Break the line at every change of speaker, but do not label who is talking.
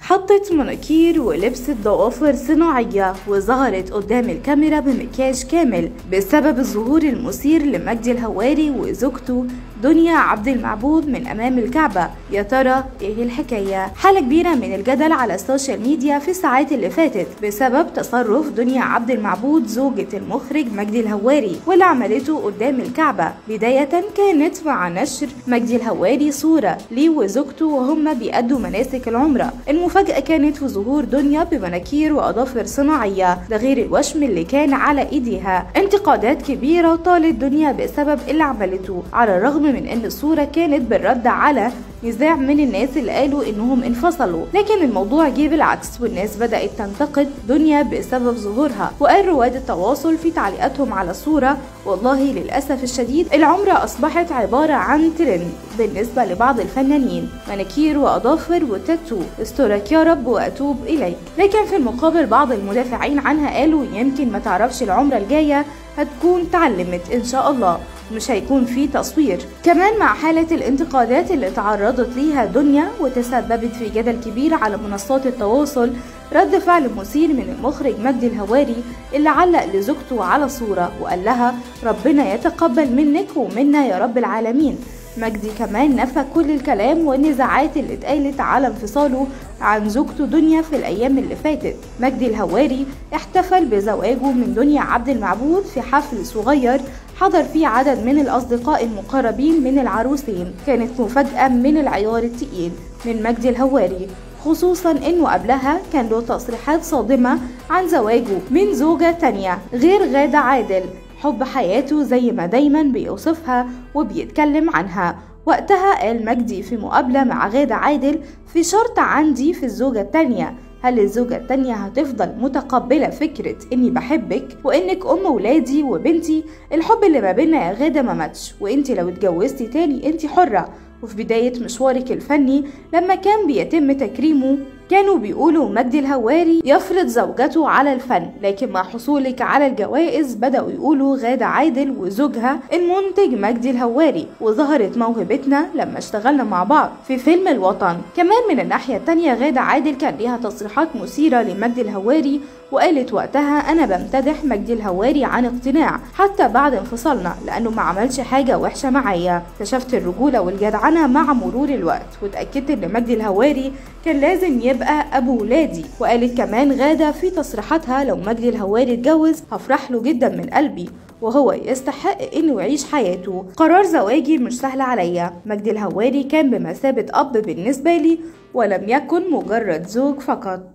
حطت مناكير ولبست ضوافر صناعية وظهرت قدام الكاميرا بمكياج كامل بسبب الظهور المثير لمجدي الهواري وزوجته دنيا عبد المعبود من امام الكعبه يا ترى ايه الحكايه حاله كبيره من الجدل على السوشيال ميديا في الساعات اللي فاتت بسبب تصرف دنيا عبد المعبود زوجة المخرج مجدي الهواري واللي عملته قدام الكعبه بدايه كانت مع نشر مجدي الهواري صوره ليه وزوجته وهم بيأدوا مناسك العمره المفاجاه كانت في ظهور دنيا بمناكير واظافر صناعيه ده غير الوشم اللي كان على ايديها انتقادات كبيره طالت دنيا بسبب اللي عملته على الرغم من ان الصورة كانت بالرد على نزاع من الناس اللي قالوا انهم انفصلوا لكن الموضوع جه بالعكس والناس بدأت تنتقد دنيا بسبب ظهورها وقال رواد التواصل في تعليقاتهم على الصورة والله للأسف الشديد العمرة أصبحت عبارة عن ترند بالنسبة لبعض الفنانين مناكير وأظافر وتاتو استرك يا رب وأتوب إليك لكن في المقابل بعض المدافعين عنها قالوا يمكن ما تعرفش العمرة الجاية هتكون تعلمت إن شاء الله مش هيكون في تصوير كمان مع حالة الانتقادات اللي تعرضت ليها دنيا وتسببت في جدل كبير على منصات التواصل رد فعل مثير من المخرج مجدي الهواري اللي علق لزوجته على صورة وقال لها ربنا يتقبل منك ومنا يا رب العالمين مجدي كمان نفى كل الكلام والنزاعات اللي اتقالت على انفصاله عن زوجته دنيا في الايام اللي فاتت مجدي الهواري احتفل بزواجه من دنيا عبد المعبود في حفل صغير حضر فيه عدد من الأصدقاء المقربين من العروسين كانت مفاجأة من العيار التقيل من مجدي الهواري خصوصا انه قبلها كان له تصريحات صادمة عن زواجه من زوجة تانية غير غادة عادل حب حياته زي ما دايما بيوصفها وبيتكلم عنها وقتها قال مجدي في مقابلة مع غادة عادل في شرط عندي في الزوجة التانية هل الزوجة التانية هتفضل متقبلة فكرة إني بحبك وإنك أم ولادي وبنتي الحب اللي ما بينا يا غادة ما ماتش وإنتي لو اتجوزتي تاني إنتي حرة وفي بداية مشوارك الفني لما كان بيتم تكريمه كانوا بيقولوا مجدي الهواري يفرض زوجته على الفن لكن مع حصولك على الجوائز بدأوا يقولوا غادة عادل وزوجها المنتج مجدي الهواري وظهرت موهبتنا لما اشتغلنا مع بعض في فيلم الوطن كمان من الناحية التانية غادة عادل كان ليها تصريحات مثيرة لمجدي الهواري وقالت وقتها انا بمتدح مجدي الهواري عن اقتناع حتى بعد انفصالنا لانه ما عملش حاجه وحشه معايا اكتشفت الرجوله والجدعنه مع مرور الوقت واتاكدت ان مجدي الهواري كان لازم يبقى ابو ولادي وقالت كمان غاده في تصريحاتها لو مجدي الهواري اتجوز هفرح له جدا من قلبي وهو يستحق انه يعيش حياته قرار زواجي مش سهل عليا مجدي الهواري كان بمثابه اب بالنسبه لي ولم يكن مجرد زوج فقط